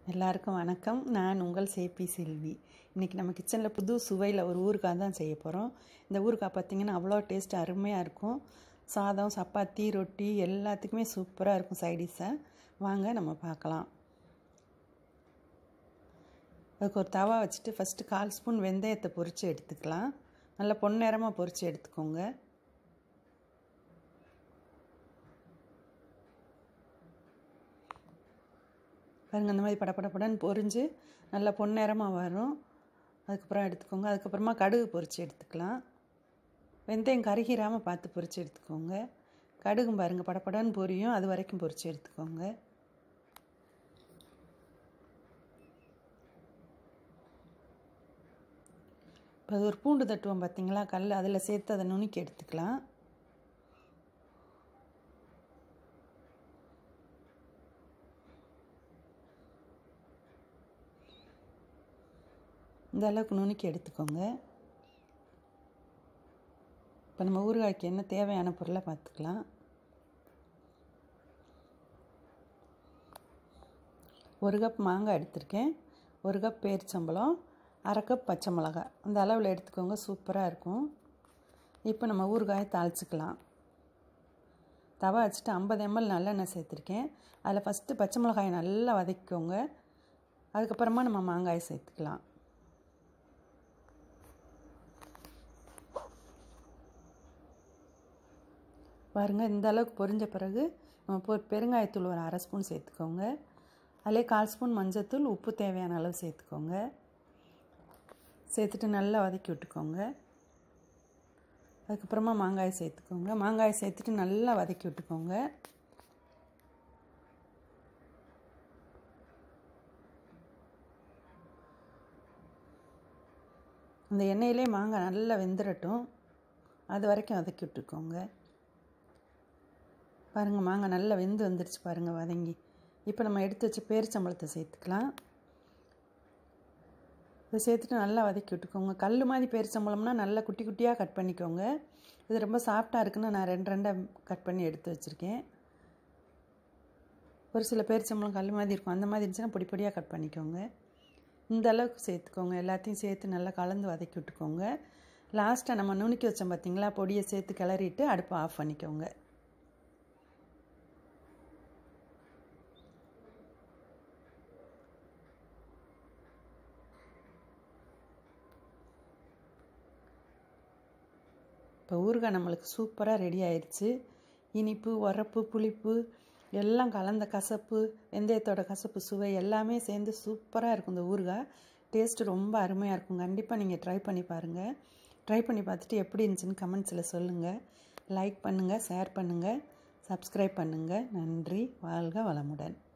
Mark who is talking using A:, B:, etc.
A: எல்லாருக்கும் வணக்கம் நான் உங்கள் சேபி செல்வி இன்றைக்கி நம்ம கிச்சனில் புது சுவையில் ஒரு ஊறுகாய் தான் செய்ய போகிறோம் இந்த ஊறுகாய் பார்த்திங்கன்னா அவ்வளோ டேஸ்ட் அருமையாக இருக்கும் சாதம் சப்பாத்தி ரொட்டி எல்லாத்துக்குமே சூப்பராக இருக்கும் சைடிஷாக வாங்க நம்ம பார்க்கலாம் அதுக்கு ஒரு தவா வச்சுட்டு ஃபஸ்ட்டு கால் ஸ்பூன் வெந்தயத்தை பொரித்து எடுத்துக்கலாம் நல்லா பொன்னிறமாக பொரித்து எடுத்துக்கோங்க பாருங்கள் அந்த மாதிரி படப்படப்படன்னு பொரிஞ்சு நல்லா பொன்னிறமாக வரும் அதுக்கப்புறம் எடுத்துக்கோங்க அதுக்கப்புறமா கடுகு பொரித்து எடுத்துக்கலாம் வெந்தயம் கருகிராமல் பார்த்து பொரித்து எடுத்துக்கோங்க கடுகும் பாருங்கள் படப்படன்னு பொரியும் அது வரைக்கும் பொரித்து எடுத்துக்கோங்க இப்போ அது ஒரு பூண்டு தட்டுவோம் பார்த்தீங்களா கல் அதில் சேர்த்து அதை நுணுக்கி எடுத்துக்கலாம் இந்த அளவுக்கு நுணுக்கி எடுத்துக்கோங்க இப்போ நம்ம ஊறுகாய்க்கு என்ன தேவையான பொருளை பார்த்துக்கலாம் ஒரு கப் மாங்காய் எடுத்திருக்கேன் ஒரு கப் பேரிச்சம்பழம் அரை கப் பச்சை மிளகாய் அந்த அளவில் எடுத்துக்கோங்க சூப்பராக இருக்கும் இப்போ நம்ம ஊறுகாயை தாளிச்சிக்கலாம் தவா வச்சுட்டு ஐம்பது எம்எல் நல்லெண்ணெய் சேர்த்துருக்கேன் அதில் ஃபஸ்ட்டு பச்சை மிளகாயை நல்லா வதக்கிக்கோங்க அதுக்கப்புறமா நம்ம மாங்காயை சேர்த்துக்கலாம் பாருங்கள் இந்த அளவுக்கு பொரிஞ்ச பிறகு நம்ம பொ பெருங்காயத்தூள் ஒரு அரை ஸ்பூன் சேர்த்துக்கோங்க அதிலே கால் ஸ்பூன் மஞ்சத்தூள் உப்பு தேவையான அளவு சேர்த்துக்கோங்க சேர்த்துட்டு நல்லா வதக்கி விட்டுக்கோங்க அதுக்கப்புறமா மாங்காயை சேர்த்துக்கோங்க மாங்காயை சேர்த்துட்டு நல்லா வதக்கி விட்டுக்கோங்க அந்த எண்ணெயிலே மாங்காய் நல்லா வெந்துடட்டும் அது வரைக்கும் வதக்கி விட்டுக்கோங்க பாருங்கள் மாங்காய் நல்லா வெந்து வந்துருச்சு பாருங்கள் வதங்கி இப்போ நம்ம எடுத்து வச்ச பேரிச்சம்பழத்தை சேர்த்துக்கலாம் இதை சேர்த்துட்டு நல்லா வதக்கி விட்டுக்கோங்க கல் மாதிரி பேரிச்சம்பழம்னா நல்லா குட்டி குட்டியாக கட் பண்ணிக்கோங்க இது ரொம்ப சாஃப்டாக இருக்குன்னு நான் ரெண்டு ரெண்டாக கட் பண்ணி எடுத்து வச்சுருக்கேன் ஒரு சில பேரிச்சம்பழம் கல் மாதிரி இருக்கும் அந்த மாதிரி இருந்துச்சுன்னா பொடி பொடியாக கட் பண்ணிக்கோங்க இந்த அளவுக்கு சேர்த்துக்கோங்க எல்லாத்தையும் சேர்த்து நல்லா கலந்து வதக்கி விட்டுக்கோங்க லாஸ்ட்டாக நம்ம நுணுக்கி வச்சோம் பார்த்தீங்களா பொடியை சேர்த்து கிளறிட்டு அடுப்பை ஆஃப் பண்ணிக்கோங்க இப்போ ஊறுகாய் நம்மளுக்கு சூப்பராக ரெடி ஆயிடுச்சு இனிப்பு உரப்பு புளிப்பு எல்லாம் கலந்த கசப்பு வெந்தயத்தோட கசப்பு சுவை எல்லாமே சேர்ந்து சூப்பராக இருக்கும் இந்த ஊறுகாய் டேஸ்ட்டு ரொம்ப அருமையாக இருக்கும் கண்டிப்பாக நீங்கள் ட்ரை பண்ணி பாருங்கள் ட்ரை பண்ணி பார்த்துட்டு எப்படி இருந்துச்சுன்னு கமெண்ட்ஸில் சொல்லுங்கள் லைக் பண்ணுங்கள் ஷேர் பண்ணுங்கள் சப்ஸ்கிரைப் பண்ணுங்கள் நன்றி வாழ்க வளமுடன்